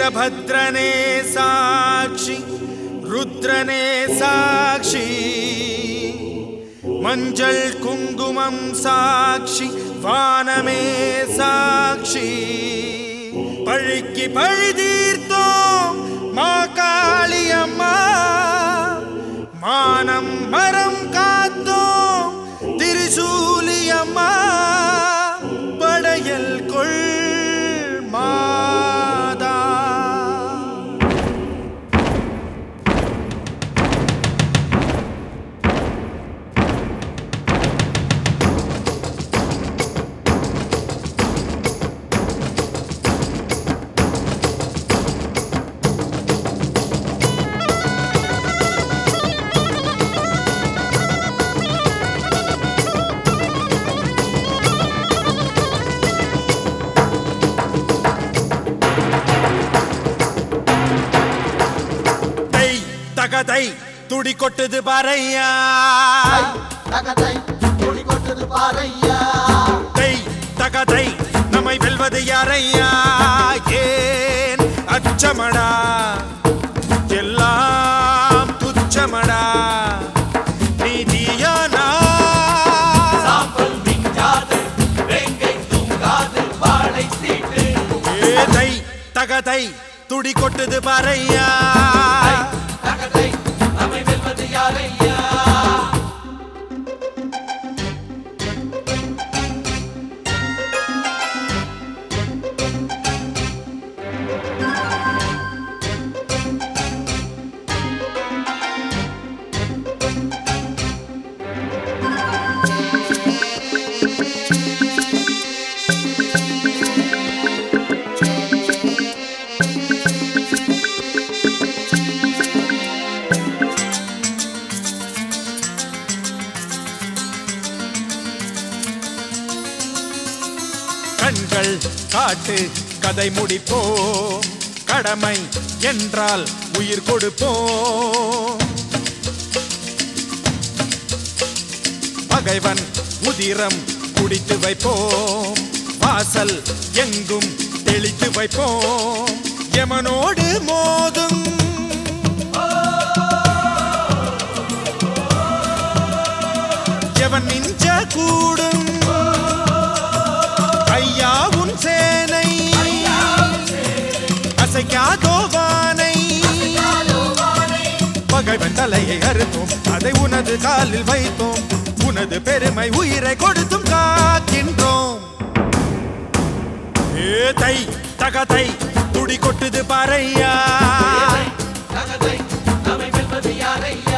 வீரபத்ரனே சாட்சி ருத்ரனே சாட்சி மஞ்சள் குங்குமம் சாட்சி வானமே சாட்சி பழிக்கு பழி தீர்த்தோம் மா காளியம்மா மானம் மரம் காத்தோம் திரிசூலியம்மா படையல் கொள் மாதா தை தகதை துடி கொட்டுது பாறையா தகதை துடி கொட்டது பாறையா தை தகதை நம்மை வெல்வது யாரையா ஏன் அச்சமடா எல்லாம் துச்சமடா நீதியானா சாம்பல் மிஞ்சாது வேங்கை தூங்காது வாழை சீட்டு ஏ தை தகதை துடி கொட்டுது பாறையா தகதை நம்மை வெல்வது யாரையா கண்கள் காட்டு கதை முடிப்போம் கடமை என்றால் உயிர் கொடுப்போம் பகைவன் உதிரம் குடித்து வைப்போம் வாசல் எங்கும் தெளித்து வைப்போம் எமனோடு மோதும் எவன் மிஞ்ச கூடும் ஐயா உன் சேனை அசைக்காதோ வானை பகைவன் தலையை அறுத்தோம் அதை உனது காலில் வைத்தோம் உனது பெருமை உயிரை கொடுத்தும் காக்கின்றோம் ஏ தை தகதை துடி கொட்டுது பாறையா தகதை நம்மை வெல்வது யாரையா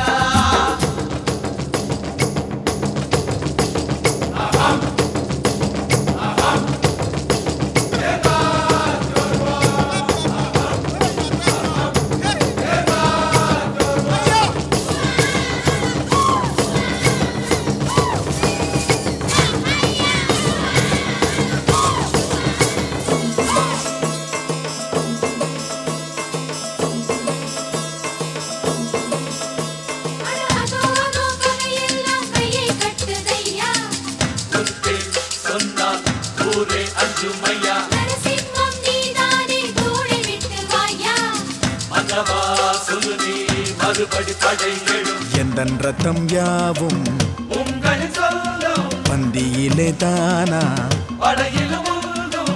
அதோ அதோ பகையெல்லாம் கையை கட்டுதையா முன்பே சொன்னால் ஊரே அஞ்சுமையா நரசிம்மம் நீதானே தூளை விட்டு வாயா மன்னவா சொல்லு நீ மறுபடி படை எழும் எந்தன் ரத்தம் யாவும் உங்கள் சொல்லும் பந்தியிலே தானா படையிலும் உண்டும்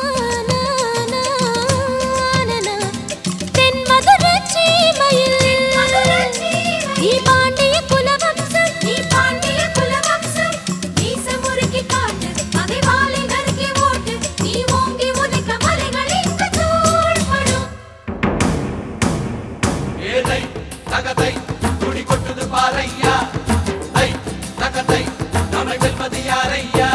தென் மதுரை சீமையில் நீ பாண்டிய குலவம்சம் நீ பாண்டிய குலவம்சம் மீச முறுக்கி காட்டு பகைவாளை நறுக்கி ஓட்டு நீ ஓங்கி உதைக்க மலைகளின் தூள்படும் ஏதை தகதை துடி கொட்டுது பாறையா ஐ தகதை நம்மை வெல்வது யாரையா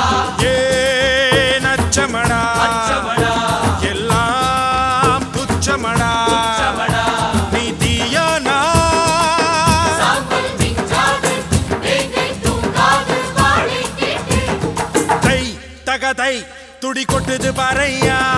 ஏன் அச்சமடா அச்சமடா எல்லாம் துச்சமடா சமடா நீதியானா சாம்பல் மிஞ்சாது வேங்கை தூங்காது வாழை கேட்டு தை தகதை துடி கொட்டுது பாறையா